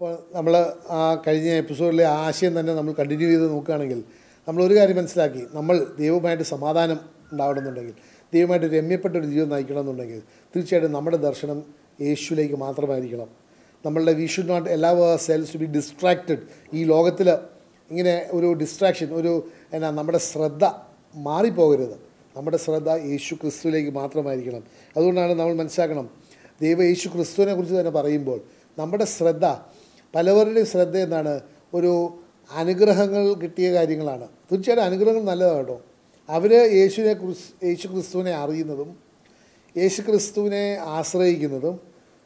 അപ്പോൾ നമ്മൾ ആ കഴിഞ്ഞ എപ്പിസോഡിലെ ആശയം തന്നെ നമ്മൾ കണ്ടിന്യൂ ചെയ്ത് നോക്കുകയാണെങ്കിൽ നമ്മൾ ഒരു കാര്യം മനസ്സിലാക്കി നമ്മൾ ദൈവമായിട്ട് സമാധാനം ഉണ്ടാവണമെന്നുണ്ടെങ്കിൽ ദൈവമായിട്ട് രമ്യപ്പെട്ട ഒരു ജീവിതം നയിക്കണമെന്നുണ്ടെങ്കിൽ തീർച്ചയായിട്ടും നമ്മുടെ ദർശനം യേശുവിലേക്ക് മാത്രമായിരിക്കണം നമ്മളുടെ we should not allow selves to be distracted ഈ ലോകത്തിൽ ഇങ്ങനെ ഒരു ഡിസ്ട്രാക്ഷൻ ഒരു എന്നാ നമ്മുടെ ശ്രദ്ധ മാറിപ്പോകരുത് നമ്മുടെ ശ്രദ്ധ യേശു ക്രിസ്തുവിലേക്ക് മാത്രമായിരിക്കണം അതുകൊണ്ടാണ് നമ്മൾ മനസ്സിലാക്കണം ദൈവ യേശു ക്രിസ്തുവിനെ കുറിച്ച് തന്നെ പറയുമ്പോൾ നമ്മുടെ ശ്രദ്ധ പലവരുടെയും ശ്രദ്ധ എന്താണ് ഒരു അനുഗ്രഹങ്ങൾ കിട്ടിയ കാര്യങ്ങളാണ് തീർച്ചയായിട്ടും അനുഗ്രഹങ്ങൾ നല്ലതാണ് കേട്ടോ അവർ യേശുവിനെ കുറിച്ച് യേശു ക്രിസ്തുവിനെ അറിയുന്നതും യേശു ക്രിസ്തുവിനെ ആശ്രയിക്കുന്നതും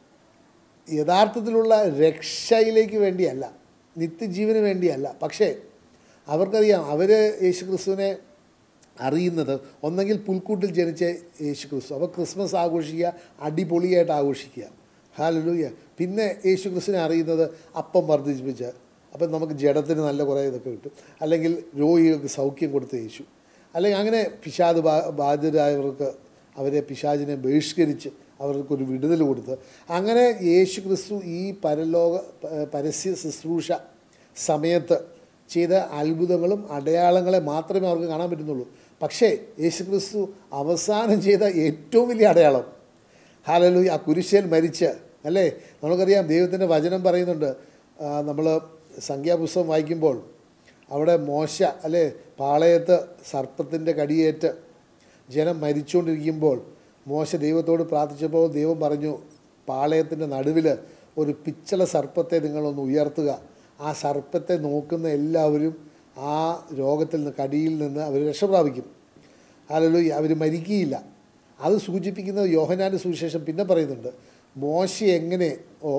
യഥാർത്ഥത്തിലുള്ള രക്ഷയിലേക്ക് വേണ്ടിയല്ല നിത്യജീവന് വേണ്ടിയല്ല പക്ഷേ അവർക്കറിയാം അവർ യേശു ക്രിസ്തുവിനെ അറിയുന്നത് ഒന്നെങ്കിൽ പുൽക്കൂട്ടിൽ ജനിച്ച യേശു ക്രിസ്തു അപ്പോൾ ക്രിസ്മസ് ആഘോഷിക്കുക അടിപൊളിയായിട്ട് ആഘോഷിക്കുക ഹാലലൂയ പിന്നെ യേശു ക്രിസ്തുവിനെ അറിയുന്നത് അപ്പം വർദ്ധിപ്പിച്ച് അപ്പം നമുക്ക് ജഡത്തിന് നല്ല കുറേ ഇതൊക്കെ കിട്ടും അല്ലെങ്കിൽ രോഗികൾക്ക് സൗഖ്യം കൊടുത്ത യേശു അല്ലെങ്കിൽ അങ്ങനെ പിശാദ് ബാ ബാധിതരായവർക്ക് അവരെ പിശാചിനെ ബഹിഷ്കരിച്ച് അവർക്കൊരു വിടുതൽ കൊടുത്ത് അങ്ങനെ യേശു ക്രിസ്തു ഈ പരലോക പ- പരസ്യ ശുശ്രൂഷ സമയത്ത് ചെയ്ത അത്ഭുതങ്ങളും അടയാളങ്ങളെ മാത്രമേ അവർക്ക് കാണാൻ പറ്റുന്നുള്ളൂ പക്ഷേ യേശു ക്രിസ്തു അവസാനം ചെയ്ത ഏറ്റവും വലിയ അടയാളം ഹാലലു ആ കുരിശേൽ മരിച്ച് അല്ലേ നമുക്കറിയാം ദൈവത്തിൻ്റെ വചനം പറയുന്നുണ്ട് നമ്മൾ സംഖ്യാപുസ്തകം വായിക്കുമ്പോൾ അവിടെ മോശ അല്ലേ പാളയത്ത് സർപ്പത്തിൻ്റെ കടിയേറ്റ് ജനം മരിച്ചുകൊണ്ടിരിക്കുമ്പോൾ മോശ ദൈവത്തോട് പ്രാർത്ഥിച്ചപ്പോൾ ദൈവം പറഞ്ഞു പാളയത്തിൻ്റെ നടുവിൽ ഒരു പിച്ചള സർപ്പത്തെ നിങ്ങളൊന്ന് ഉയർത്തുക ആ സർപ്പത്തെ നോക്കുന്ന എല്ലാവരും ആ രോഗത്തിൽ നിന്ന് കടിയിൽ നിന്ന് അവർ രക്ഷപ്രാപിക്കും അല്ലല്ലോ അവർ മരിക്കുകയില്ല അത് സൂചിപ്പിക്കുന്നത് യോഹനാൻ്റെ സുവിശേഷം പിന്നെ പറയുന്നുണ്ട് മോശ എങ്ങനെ ഓ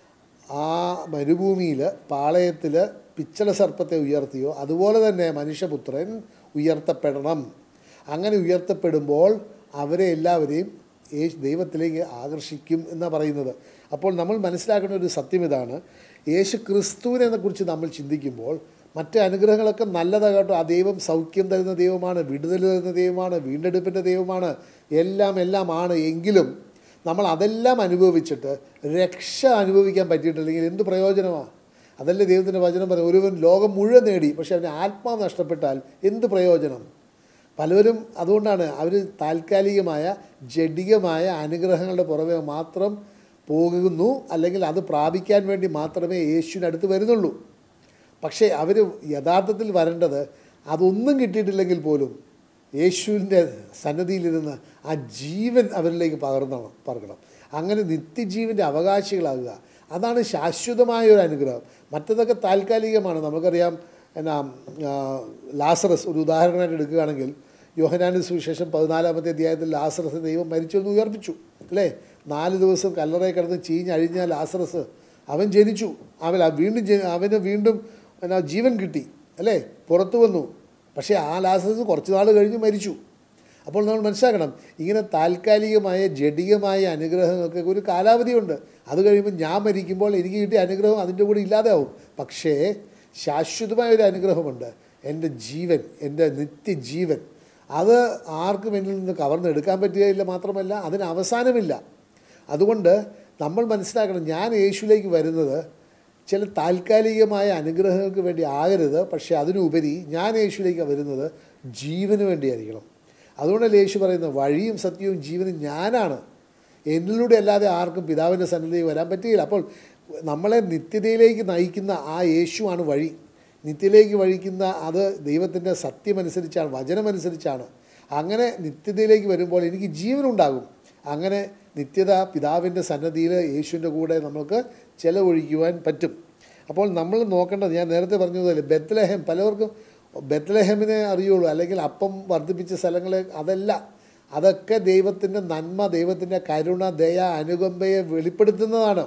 ആ മരുഭൂമിയിൽ പാളയത്തിൽ പിച്ചള സർപ്പത്തെ ഉയർത്തിയോ അതുപോലെ തന്നെ മനുഷ്യപുത്രൻ ഉയർത്തപ്പെടണം അങ്ങനെ ഉയർത്തപ്പെടുമ്പോൾ അവരെ എല്ലാവരെയും യേശു ദൈവത്തിലേക്ക് ആകർഷിക്കും എന്നാണ് പറയുന്നത് അപ്പോൾ നമ്മൾ മനസ്സിലാക്കേണ്ട ഒരു സത്യം ഇതാണ് യേശു ക്രിസ്തുവിനെ കുറിച്ച് നമ്മൾ ചിന്തിക്കുമ്പോൾ മറ്റ് അനുഗ്രഹങ്ങളൊക്കെ നല്ലതാകട്ടോ ആ ദൈവം സൗഖ്യം തരുന്ന ദൈവമാണ് വിടുതൽ തരുന്ന ദൈവമാണ് വീണ്ടെടുപ്പിൻ്റെ ദൈവമാണ് എല്ലാം എല്ലാം ആണ് എങ്കിലും നമ്മൾ അതെല്ലാം അനുഭവിച്ചിട്ട് രക്ഷ അനുഭവിക്കാൻ പറ്റിയിട്ടില്ലെങ്കിൽ എന്ത് പ്രയോജനമാണ് അതല്ലേ ദൈവത്തിൻ്റെ വചനം പറയും ഒരുവൻ ലോകം മുഴുവൻ നേടി പക്ഷെ അവന് ആത്മാവ് നഷ്ടപ്പെട്ടാൽ എന്ത് പ്രയോജനം പലവരും അതുകൊണ്ടാണ് അവർ താൽക്കാലികമായ ജഡികമായ അനുഗ്രഹങ്ങളുടെ പുറമെ മാത്രം പോകുന്നു അല്ലെങ്കിൽ അത് പ്രാപിക്കാൻ വേണ്ടി മാത്രമേ യേശുവിൻ്റെ അടുത്ത് വരുന്നുള്ളൂ പക്ഷേ അവർ യഥാർത്ഥത്തിൽ വരേണ്ടത് അതൊന്നും കിട്ടിയിട്ടില്ലെങ്കിൽ പോലും യേശുവിൻ്റെ സന്നദ്ധിയിലിരുന്ന് ആ ജീവൻ അവരിലേക്ക് പകർന്നണം പകരണം അങ്ങനെ നിത്യജീവൻ്റെ അവകാശികളാകുക അതാണ് ശാശ്വതമായ ഒരു അനുഗ്രഹം മറ്റതൊക്കെ താൽക്കാലികമാണ് നമുക്കറിയാം എന്നാ ആ, ലാസറസ് ഒരു ഉദാഹരണമായിട്ട് എടുക്കുകയാണെങ്കിൽ യോഹനാന്റെ സുവിശേഷം പതിനാലാമത്തെ അധ്യായത്തിൽ ലാസറസ് ദൈവം മരിച്ചു എന്ന് ഉയർപ്പിച്ചു അല്ലേ നാല് ദിവസം കല്ലറയിൽ കിടന്ന് ചീഞ്ഞഴിഞ്ഞ ലാസറസ് അവൻ ജനിച്ചു അവൻ ആ വീണ്ടും ജനി- അവന് വീണ്ടും എന്നാ ജീവൻ കിട്ടി അല്ലേ പുറത്തു വന്നു പക്ഷേ ആ ലാസറസ് കുറച്ച് നാൾ കഴിഞ്ഞ് മരിച്ചു അപ്പോൾ നമ്മൾ മനസ്സിലാക്കണം ഇങ്ങനെ താൽക്കാലികമായ ജഡികമായ അനുഗ്രഹങ്ങൾക്ക് ഒരു കാലാവധിയുണ്ട് അത് കഴിയുമ്പോൾ ഞാൻ മരിക്കുമ്പോൾ എനിക്ക് കിട്ടിയ അനുഗ്രഹം അതിൻ്റെ കൂടെ ഇല്ലാതെയാവും പക്ഷേ ശാശ്വതമായ ഒരു അനുഗ്രഹമുണ്ട് എൻ്റെ ജീവൻ എൻ്റെ നിത്യജീവൻ അത് ആർക്കും എന്നിൽ നിന്ന് കവർന്നെടുക്കാൻ പറ്റുകയില്ല മാത്രമല്ല അതിന് അവസാനമില്ല അതുകൊണ്ട് നമ്മൾ മനസ്സിലാക്കണം ഞാൻ യേശുവിലേക്ക് വരുന്നത് ചില താൽക്കാലികമായ അനുഗ്രഹങ്ങൾക്ക് വേണ്ടി ആകരുത് പക്ഷേ അതിനുപരി ഞാൻ യേശുവിലേക്ക് വരുന്നത് ജീവന് വേണ്ടിയായിരിക്കണം അതുകൊണ്ടല്ലേ യേശു പറയുന്നത് വഴിയും സത്യവും ജീവനും ഞാനാണ് എന്നിലൂടെ അല്ലാതെ ആർക്കും പിതാവിൻ്റെ സന്നിധിയിൽ വരാൻ പറ്റുകയില്ല അപ്പോൾ നമ്മളെ നിത്യതയിലേക്ക് നയിക്കുന്ന ആ യേശുവാണ് വഴി നിത്യയിലേക്ക് വഴിക്കുന്ന അത് ദൈവത്തിൻ്റെ സത്യമനുസരിച്ചാണ് വചനമനുസരിച്ചാണ് അങ്ങനെ നിത്യതയിലേക്ക് വരുമ്പോൾ എനിക്ക് ജീവനുണ്ടാകും അങ്ങനെ നിത്യത പിതാവിൻ്റെ സന്നദ്ധിയിൽ യേശുവിൻ്റെ കൂടെ നമുക്ക് ചിലവഴിക്കുവാൻ പറ്റും അപ്പോൾ നമ്മൾ നോക്കേണ്ടത് ഞാൻ നേരത്തെ പറഞ്ഞതുപോലെ ബെത്ലഹം പലവർക്കും ബെത്ലഹമിനെ അറിയുള്ളൂ അല്ലെങ്കിൽ അപ്പം വർദ്ധിപ്പിച്ച സ്ഥലങ്ങളെ അതല്ല അതൊക്കെ ദൈവത്തിൻ്റെ നന്മ ദൈവത്തിൻ്റെ കരുണ ദയ അനുകമ്പയെ വെളിപ്പെടുത്തുന്നതാണ്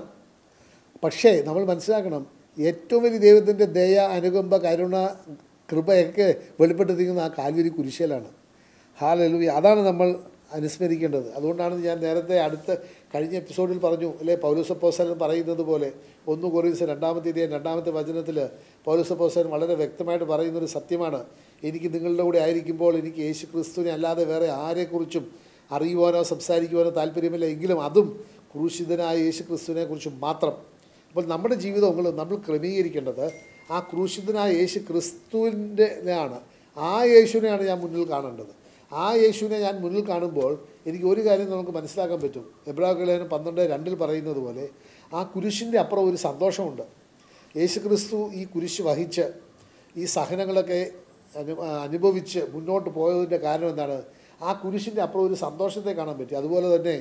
പക്ഷേ നമ്മൾ മനസ്സിലാക്കണം ഏറ്റവും വലിയ ദൈവത്തിൻ്റെ ദയ അനുകമ്പ കരുണ കൃപയൊക്കെ വെളിപ്പെടുത്തിക്കുന്ന ആ കാൽവരി കുരിശയിലാണ് ഹാലലൂയ അതാണ് നമ്മൾ അനുസ്മരിക്കേണ്ടത് അതുകൊണ്ടാണ് ഞാൻ നേരത്തെ അടുത്ത കഴിഞ്ഞ എപ്പിസോഡിൽ പറഞ്ഞു അല്ലേ പൗലോസപ്പോസലൻ പറയുന്നത് പോലെ ഒന്ന് കൊറീസ് രണ്ടാമത്തെ ഇതേ രണ്ടാമത്തെ വചനത്തിൽ പൗലോസപ്പോസലൻ വളരെ വ്യക്തമായിട്ട് പറയുന്നൊരു സത്യമാണ് എനിക്ക് നിങ്ങളുടെ കൂടെ ആയിരിക്കുമ്പോൾ എനിക്ക് യേശു ക്രിസ്തുവിനെ അല്ലാതെ വേറെ ആരെക്കുറിച്ചും അറിയുവാനോ സംസാരിക്കുവാനോ താല്പര്യമില്ല എങ്കിലും അതും ക്രൂശിതനായ യേശു ക്രിസ്തുവിനെ കുറിച്ച് മാത്രം അപ്പോൾ നമ്മുടെ ജീവിതങ്ങൾ നമ്മൾ ക്രമീകരിക്കേണ്ടത് ആ ക്രൂശിതനായ യേശു ക്രിസ്തുവിൻ്റെ ആണ് ആ യേശുവിനെയാണ് ഞാൻ മുന്നിൽ കാണേണ്ടത് ആ യേശുവിനെ ഞാൻ മുന്നിൽ കാണുമ്പോൾ എനിക്ക് ഒരു കാര്യം നമുക്ക് മനസ്സിലാക്കാൻ പറ്റും എബ്രാഹിം പന്ത്രണ്ട് രണ്ടിൽ പറയുന്നത് പോലെ ആ കുരിശിൻ്റെ അപ്പുറം ഒരു സന്തോഷമുണ്ട് യേശു ക്രിസ്തു ഈ കുരിശ് വഹിച്ച് ഈ സഹനങ്ങളൊക്കെ അനു അനുഭവിച്ച് മുന്നോട്ട് പോയതിൻ്റെ കാരണം എന്താണ് ആ കുരിശിൻ്റെ അപ്പുറം ഒരു സന്തോഷത്തെ കാണാൻ പറ്റി അതുപോലെ തന്നെ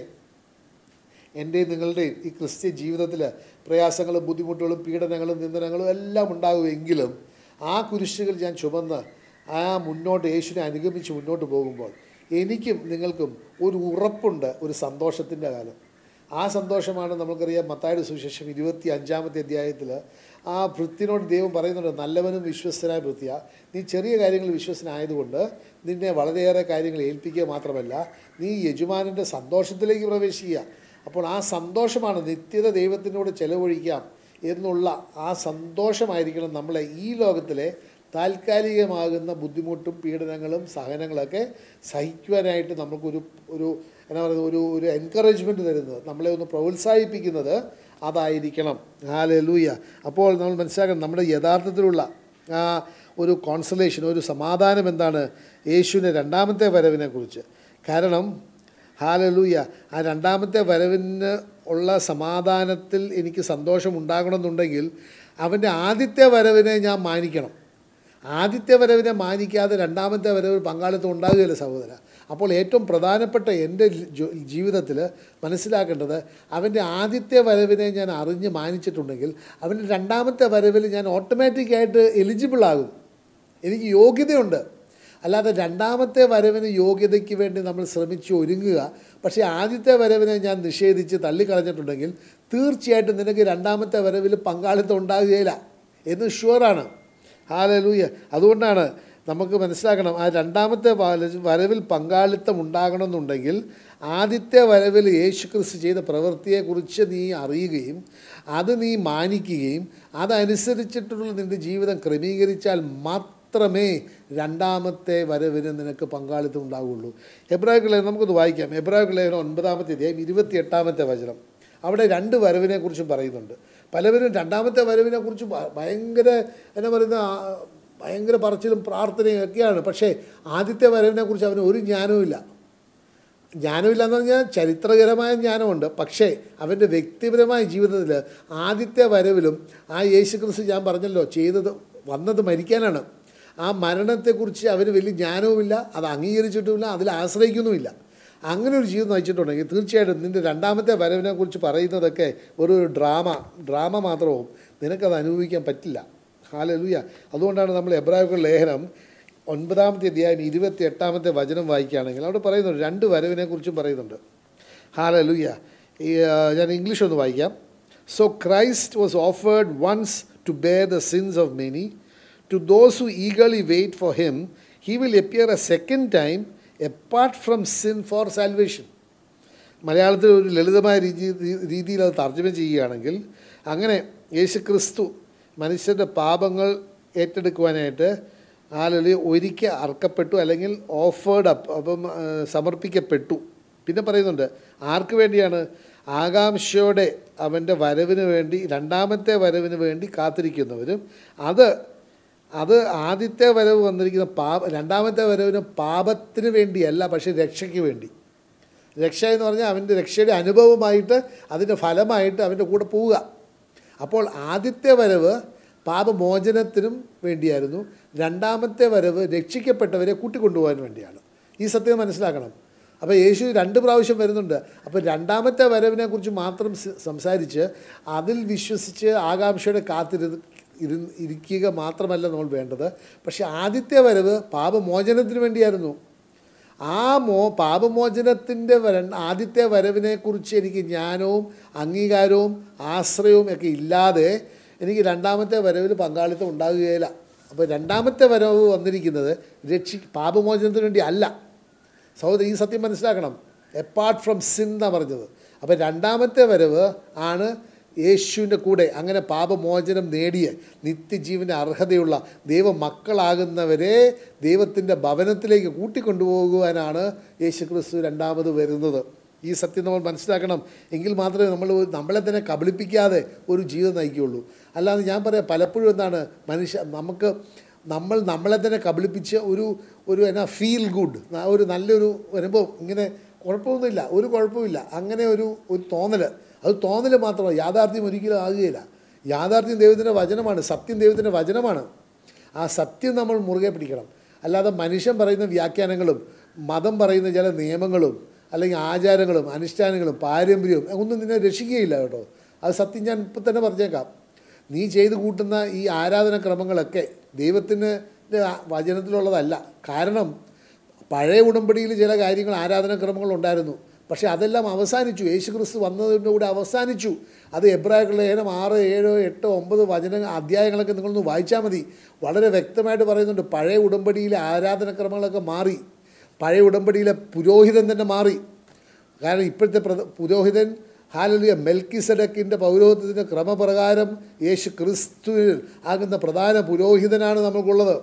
എൻ്റെയും നിങ്ങളുടെയും ഈ ക്രിസ്ത്യൻ ജീവിതത്തിൽ പ്രയാസങ്ങളും ബുദ്ധിമുട്ടുകളും പീഡനങ്ങളും നിന്ദനങ്ങളും എല്ലാം ഉണ്ടാകുമെങ്കിലും ആ കുരിശുകൾ ഞാൻ ചുമന്ന് ആ മുന്നോട്ട് യേശുവിനെ അനുഗമിച്ച് മുന്നോട്ട് പോകുമ്പോൾ എനിക്കും നിങ്ങൾക്കും ഒരു ഉറപ്പുണ്ട് ഒരു സന്തോഷത്തിൻ്റെ കാലം ആ സന്തോഷമാണ് നമുക്കറിയാം മത്തായുടെ സുവിശേഷം ഇരുപത്തി അഞ്ചാമത്തെ അധ്യായത്തിൽ ആ ഭൃത്യനോട് ദൈവം പറയുന്നുണ്ട് നല്ലവനും വിശ്വസ്തനായ ഭൃത്യ നീ ചെറിയ കാര്യങ്ങൾ വിശ്വസ്തനായതുകൊണ്ട് നിന്നെ വളരെയേറെ കാര്യങ്ങൾ ഏൽപ്പിക്കുക മാത്രമല്ല നീ യജമാനൻ്റെ സന്തോഷത്തിലേക്ക് പ്രവേശിക്കുക അപ്പോൾ ആ സന്തോഷമാണ് നിത്യത ദൈവത്തിനോട് ചെലവഴിക്കാം എന്നുള്ള ആ സന്തോഷമായിരിക്കണം നമ്മളെ ഈ ലോകത്തിലെ താൽക്കാലികമാകുന്ന ബുദ്ധിമുട്ടും പീഡനങ്ങളും സഹനങ്ങളൊക്കെ സഹിക്കുവാനായിട്ട് നമുക്കൊരു ഒരു എന്നാ പറയുന്നത് ഒരു ഒരു എൻകറേജ്മെൻറ്റ് തരുന്നത് നമ്മളെ ഒന്ന് പ്രോത്സാഹിപ്പിക്കുന്നത് അതായിരിക്കണം ഹാലലൂയ അപ്പോൾ നമ്മൾ മനസ്സിലാക്കണം നമ്മുടെ യഥാർത്ഥത്തിലുള്ള ആ ഒരു കോൺസലേഷൻ ഒരു സമാധാനം എന്താണ് യേശുവിൻ്റെ രണ്ടാമത്തെ വരവിനെക്കുറിച്ച് കാരണം ഹാലലൂയ ആ രണ്ടാമത്തെ വരവിന് ഉള്ള സമാധാനത്തിൽ എനിക്ക് സന്തോഷം ഉണ്ടാകണമെന്നുണ്ടെങ്കിൽ അവൻ്റെ ആദ്യത്തെ വരവിനെ ഞാൻ മാനിക്കണം ആദ്യത്തെ വരവിനെ മാനിക്കാതെ രണ്ടാമത്തെ വരവിൽ പങ്കാളിത്തം ഉണ്ടാകുകയില്ല സഹോദര അപ്പോൾ ഏറ്റവും പ്രധാനപ്പെട്ട എൻ്റെ ജോ- ജീവിതത്തിൽ മനസ്സിലാക്കേണ്ടത് അവൻ്റെ ആദ്യത്തെ വരവിനെ ഞാൻ അറിഞ്ഞ് മാനിച്ചിട്ടുണ്ടെങ്കിൽ അവൻ്റെ രണ്ടാമത്തെ വരവിൽ ഞാൻ ഓട്ടോമാറ്റിക്കായിട്ട് എലിജിബിൾ ആകും എനിക്ക് യോഗ്യതയുണ്ട് അല്ലാതെ രണ്ടാമത്തെ വരവിന് യോഗ്യതയ്ക്ക് വേണ്ടി നമ്മൾ ശ്രമിച്ച് ഒരുങ്ങുക പക്ഷേ ആദ്യത്തെ വരവിനെ ഞാൻ നിഷേധിച്ച് തള്ളിക്കളഞ്ഞിട്ടുണ്ടെങ്കിൽ തീർച്ചയായിട്ടും നിനക്ക് രണ്ടാമത്തെ വരവിൽ പങ്കാളിത്തം ഉണ്ടാകുകയില്ല എന്ന് ഷുവറാണ് ഹാലലൂയ അതുകൊണ്ടാണ് നമുക്ക് മനസ്സിലാക്കണം ആ രണ്ടാമത്തെ വല- വരവിൽ പങ്കാളിത്തം ഉണ്ടാകണമെന്നുണ്ടെങ്കിൽ ആദ്യത്തെ വരവിൽ യേശു ക്രിസ്തു ചെയ്ത പ്രവൃത്തിയെക്കുറിച്ച് നീ അറിയുകയും അത് നീ മാനിക്കുകയും അതനുസരിച്ചിട്ടുള്ള നിൻ്റെ ജീവിതം ക്രമീകരിച്ചാൽ മാത്രമേ രണ്ടാമത്തെ വരവിന് നിനക്ക് പങ്കാളിത്തം ഉണ്ടാവുകയുള്ളൂ എബ്രാഹിം ലേഖനം നമുക്കൊന്ന് വായിക്കാം എബ്രാഹിം ലേഖനം ഒൻപതാമത്തെ അധ്യായം ഇരുപത്തി എട്ടാമത്തെ വചനം അവിടെ രണ്ട് വരവിനെ കുറിച്ചും പറയുന്നുണ്ട് പലവരും രണ്ടാമത്തെ വരവിനെ കുറിച്ച് ഭയങ്കര എന്നാ പറയുന്ന ആ, ഭയങ്കര പറച്ചിലും പ്രാർത്ഥനയും ഒക്കെയാണ് പക്ഷേ ആദ്യത്തെ വരവിനെ കുറിച്ച് അവന് ഒരു ജ്ഞാനവുമില്ല ജ്ഞാനമില്ല എന്ന് പറഞ്ഞാൽ ചരിത്രകരമായ ജ്ഞാനമുണ്ട് പക്ഷേ അവൻ്റെ വ്യക്തിപരമായ ജീവിതത്തിൽ ആദ്യത്തെ വരവിലും ആ യേശു ക്രിസ്തു ഞാൻ പറഞ്ഞല്ലോ ചെയ്തത് വന്നത് മരിക്കാനാണ് ആ മരണത്തെക്കുറിച്ച് അവന് വലിയ ജ്ഞാനവുമില്ല അത് അംഗീകരിച്ചിട്ടുമില്ല അതിൽ ആശ്രയിക്കുന്നുമില്ല അങ്ങനെ ഒരു ജീവിതം നയിച്ചിട്ടുണ്ടെങ്കിൽ തീർച്ചയായിട്ടും നിൻ്റെ രണ്ടാമത്തെ വരവിനെ കുറിച്ച് പറയുന്നതൊക്കെ ഒരു ഡ്രാമ ഡ്രാമ മാത്രവും നിനക്കത് അനുഭവിക്കാൻ പറ്റില്ല ഹാലലൂയ അതുകൊണ്ടാണ് നമ്മൾ എബ്രാഹിം ലേഖനം ഒൻപതാമത്തെ അധ്യായം ഇരുപത്തി എട്ടാമത്തെ വചനം വായിക്കുകയാണെങ്കിൽ അവിടെ പറയുന്നുണ്ട് രണ്ട് വരവിനെ കുറിച്ചും പറയുന്നുണ്ട് ഹാലലൂയ ഈ ആ, ഞാൻ ഇംഗ്ലീഷ് ഒന്ന് വായിക്കാം so Christ was offered once to bear the sins of many to those who eagerly wait for him he will appear a second time apart from sin for salvation മലയാളത്തിൽ ഒരു ലളിതമായ രീതി രീതിയിൽ അത് തർജ്ജമ ചെയ്യുകയാണെങ്കിൽ അങ്ങനെ യേശു ക്രിസ്തു മനുഷ്യരുടെ പാപങ്ങൾ ഏറ്റെടുക്കുവാനായിട്ട് ആലൊലി ഒരിക്കൽ അർക്കപ്പെട്ടു അല്ലെങ്കിൽ ഓഫേർഡ് അപ്പ് അപ്പം ആ, സമർപ്പിക്കപ്പെട്ടു പിന്നെ പറയുന്നുണ്ട് ആർക്ക് വേണ്ടിയാണ് ആകാംക്ഷയോടെ അവൻ്റെ വരവിന് വേണ്ടി രണ്ടാമത്തെ വരവിന് വേണ്ടി കാത്തിരിക്കുന്നവരും അത് അത് ആദ്യത്തെ വരവ് വന്നിരിക്കുന്ന പാപ രണ്ടാമത്തെ വരവിന് പാപത്തിന് വേണ്ടിയല്ല പക്ഷേ രക്ഷയ്ക്ക് വേണ്ടി രക്ഷ എന്ന് പറഞ്ഞാൽ അവൻ്റെ രക്ഷയുടെ അനുഭവമായിട്ട് അതിൻ്റെ ഫലമായിട്ട് അവൻ്റെ കൂടെ പോവുക അപ്പോൾ ആദ്യത്തെ വരവ് പാപമോചനത്തിനും വേണ്ടിയായിരുന്നു രണ്ടാമത്തെ വരവ് രക്ഷിക്കപ്പെട്ടവരെ കൂട്ടിക്കൊണ്ടുപോകാൻ വേണ്ടിയാണ് ഈ സത്യം മനസ്സിലാക്കണം അപ്പോൾ യേശു രണ്ട് പ്രാവശ്യം വരുന്നുണ്ട് അപ്പോൾ രണ്ടാമത്തെ വരവിനെ കുറിച്ച് മാത്രം സ- സംസാരിച്ച് അതിൽ വിശ്വസിച്ച് ആകാംക്ഷയുടെ കാത്തിരു ഇരു ഇരിക്കുക മാത്രമല്ല നമ്മൾ വേണ്ടത് പക്ഷേ ആദ്യത്തെ വരവ് പാപമോചനത്തിന് വേണ്ടിയായിരുന്നു ആ മോ പാപമോചനത്തിൻ്റെ വര ആദ്യത്തെ വരവിനെക്കുറിച്ച് എനിക്ക് ജ്ഞാനവും അംഗീകാരവും ആശ്രയവും ഒക്കെ ഇല്ലാതെ എനിക്ക് രണ്ടാമത്തെ വരവിൽ പങ്കാളിത്തം ഉണ്ടാകുകയില്ല അപ്പോൾ രണ്ടാമത്തെ വരവ് വന്നിരിക്കുന്നത് രക്ഷി പാപമോചനത്തിന് വേണ്ടി അല്ല സഹോദരി ഈ സത്യം മനസ്സിലാക്കണം എപ്പാർട്ട് ഫ്രം സിൻ എന്നാണ് പറഞ്ഞത് അപ്പോൾ രണ്ടാമത്തെ വരവ് ആണ് യേശുവിൻ്റെ കൂടെ അങ്ങനെ പാപമോചനം നേടിയ നിത്യജീവന് അർഹതയുള്ള ദൈവമക്കളാകുന്നവരെ ദൈവത്തിൻ്റെ ഭവനത്തിലേക്ക് കൂട്ടിക്കൊണ്ടുപോകുവാനാണ് യേശു ക്രിസ്തു രണ്ടാമത് വരുന്നത് ഈ സത്യം നമ്മൾ മനസ്സിലാക്കണം എങ്കിൽ മാത്രമേ നമ്മൾ നമ്മളെ തന്നെ കബളിപ്പിക്കാതെ ഒരു ജീവിതം നയിക്കുകയുള്ളൂ അല്ലാതെ ഞാൻ പറയാം പലപ്പോഴും എന്താണ് മനുഷ്യ നമുക്ക് നമ്മൾ നമ്മളെ തന്നെ കബളിപ്പിച്ച് ഒരു ഒരു എന്നാ ഫീൽ ഗുഡ് ഒരു നല്ലൊരു അനുഭവം ഇങ്ങനെ കുഴപ്പമൊന്നുമില്ല ഒരു കുഴപ്പമില്ല അങ്ങനെ ഒരു ഒരു തോന്നൽ അത് തോന്നൽ മാത്രമാണ് യാഥാർത്ഥ്യം ഒരിക്കലും ആകുകയില്ല യാഥാർത്ഥ്യം ദൈവത്തിൻ്റെ വചനമാണ് സത്യം ദൈവത്തിൻ്റെ വചനമാണ് ആ സത്യം നമ്മൾ മുറുകെ പിടിക്കണം അല്ലാതെ മനുഷ്യൻ പറയുന്ന വ്യാഖ്യാനങ്ങളും മതം പറയുന്ന ചില നിയമങ്ങളും അല്ലെങ്കിൽ ആചാരങ്ങളും അനുഷ്ഠാനങ്ങളും പാരമ്പര്യവും ഒന്നും നിന്നെ രക്ഷിക്കുകയില്ല കേട്ടോ അത് സത്യം ഞാൻ ഇപ്പം തന്നെ പറഞ്ഞേക്കാം നീ ചെയ്ത് കൂട്ടുന്ന ഈ ആരാധനക്രമങ്ങളൊക്കെ ദൈവത്തിന് വചനത്തിലുള്ളതല്ല കാരണം പഴയ ഉടമ്പടിയിൽ ചില കാര്യങ്ങൾ ആരാധനാക്രമങ്ങൾ ഉണ്ടായിരുന്നു പക്ഷേ അതെല്ലാം അവസാനിച്ചു യേശു ക്രിസ്തു വന്നതിൻ്റെ കൂടെ അവസാനിച്ചു അത് എബ്രാഹിം ലേഖനം ആറ് ഏഴോ എട്ടോ ഒമ്പത് വചന അധ്യായങ്ങളൊക്കെ നിങ്ങളൊന്ന് വായിച്ചാൽ മതി വളരെ വ്യക്തമായിട്ട് പറയുന്നുണ്ട് പഴയ ഉടമ്പടിയിലെ ആരാധനാക്രമങ്ങളൊക്കെ മാറി പഴയ ഉടമ്പടിയിലെ പുരോഹിതൻ തന്നെ മാറി കാരണം ഇപ്പോഴത്തെ പ്രധ പുരോഹിതൻ ഹാലലിയ മെൽക്കിസഡക്കിൻ്റെ പൗരോഹിത്യത്തിൻ്റെ ക്രമപ്രകാരം യേശു ക്രിസ്തുവിൽ ആകുന്ന പ്രധാന പുരോഹിതനാണ് നമുക്കുള്ളത്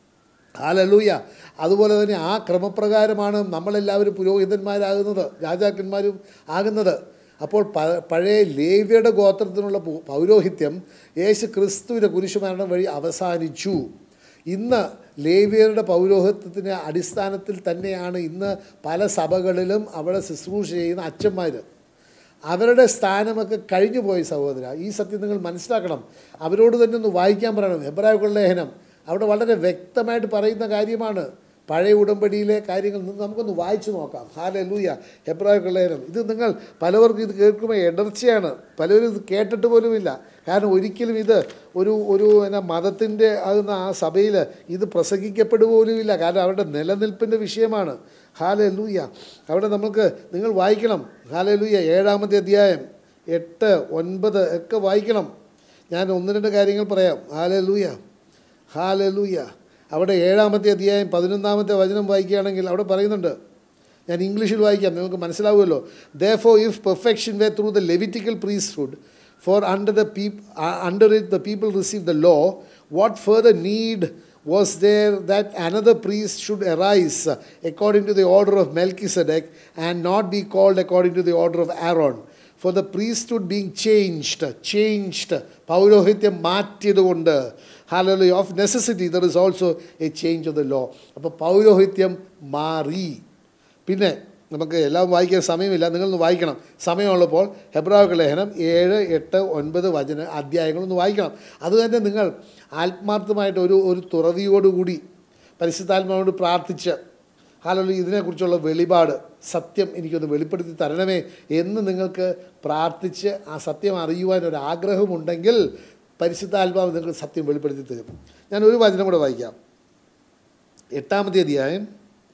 ഹാലലൂയ അതുപോലെ തന്നെ ആ ക്രമപ്രകാരമാണ് നമ്മളെല്ലാവരും പുരോഹിതന്മാരാകുന്നത് രാജാക്കന്മാരും ആകുന്നത് അപ്പോൾ പ പഴയ ലേവ്യയുടെ ഗോത്രത്തിനുള്ള പു- പൗരോഹിത്യം യേശു ക്രിസ്തുവിൻ്റെ കുരിശുമരണം വഴി അവസാനിച്ചു ഇന്ന് ലേവ്യരുടെ പൗരോഹിത്യത്തിൻ്റെ അടിസ്ഥാനത്തിൽ തന്നെയാണ് ഇന്ന് പല സഭകളിലും അവിടെ ശുശ്രൂഷ ചെയ്യുന്ന അച്ഛന്മാർ അവരുടെ സ്ഥാനമൊക്കെ കഴിഞ്ഞു പോയി സഹോദര ഈ സത്യം നിങ്ങൾ മനസ്സിലാക്കണം അവരോട് തന്നെ ഒന്ന് വായിക്കാൻ പറയണം എബ്രാഹിം ലേഖനം അവിടെ വളരെ വ്യക്തമായിട്ട് പറയുന്ന കാര്യമാണ് പഴയ ഉടമ്പടിയിലെ കാര്യങ്ങൾ നിന്ന് നമുക്കൊന്ന് വായിച്ചു നോക്കാം ഹാലെ ലൂയ എബ്രാഹിം ലേഖനം ഇത് നിങ്ങൾ പലവർക്കും ഇത് കേൾക്കുമ്പോൾ ഇടർച്ചയാണ് പലരും ഇത് കേട്ടിട്ട് പോലുമില്ല കാരണം ഒരിക്കലും ഇത് ഒരു ഒരു എന്നാ മതത്തിൻ്റെ ആകുന്ന ആ സഭയിൽ ഇത് പ്രസംഗിക്കപ്പെടുക പോലുമില്ല കാരണം അവരുടെ നിലനിൽപ്പിൻ്റെ വിഷയമാണ് ഹാലെ ലൂയ അവിടെ നമുക്ക് നിങ്ങൾ വായിക്കണം ഹാലെ ലൂയ ഏഴാമത്തെ അധ്യായം എട്ട് ഒൻപത് ഒക്കെ വായിക്കണം ഞാൻ ഒന്ന് രണ്ട് കാര്യങ്ങൾ പറയാം ഹാലെ ലൂയ ഹാലെ ലൂയ അവിടെ ഏഴാമത്തെ അധ്യായം പതിനൊന്നാമത്തെ വചനം വായിക്കുകയാണെങ്കിൽ അവിടെ പറയുന്നുണ്ട് ഞാൻ ഇംഗ്ലീഷിൽ വായിക്കാം നിങ്ങൾക്ക് മനസ്സിലാവുമല്ലോ the for if perfection way through the Levitical priesthood for under the പീപ് under it the people receive the law what further need was there that another priest should arise uh, according to the order of Melchizedek and not be called according to the order of Aaron. For the priesthood being changed, changed, പൗരോഹിത്യം മാറ്റിയതുകൊണ്ട് ഹാലലി of necessity there is also a change of the law അപ്പോൾ പൗരോഹിത്യം മാറി പിന്നെ നമുക്ക് എല്ലാം വായിക്കാൻ സമയമില്ല നിങ്ങളൊന്ന് വായിക്കണം സമയമുള്ളപ്പോൾ ഹെബ്രാവ് ലേഖനം ഏഴ് എട്ട് ഒൻപത് വചന അധ്യായങ്ങളൊന്ന് വായിക്കണം അത് തന്നെ നിങ്ങൾ ആത്മാർത്ഥമായിട്ട് ഒരു ഒരു തുറവിയോടുകൂടി പരിശുദ്ധാത്മാവോട് പ്രാർത്ഥിച്ച് ഹാലലി ഇതിനെക്കുറിച്ചുള്ള വെളിപാട് സത്യം എനിക്കൊന്ന് വെളിപ്പെടുത്തി തരണമേ എന്ന് നിങ്ങൾക്ക് പ്രാർത്ഥിച്ച് ആ സത്യം അറിയുവാൻ ഒരു ആഗ്രഹമുണ്ടെങ്കിൽ പരിശുദ്ധാത്മാവ് നിങ്ങൾക്ക് സത്യം വെളിപ്പെടുത്തി തരും ഞാൻ ഒരു വചനം കൂടെ വായിക്കാം എട്ടാമത്തെ അധ്യായം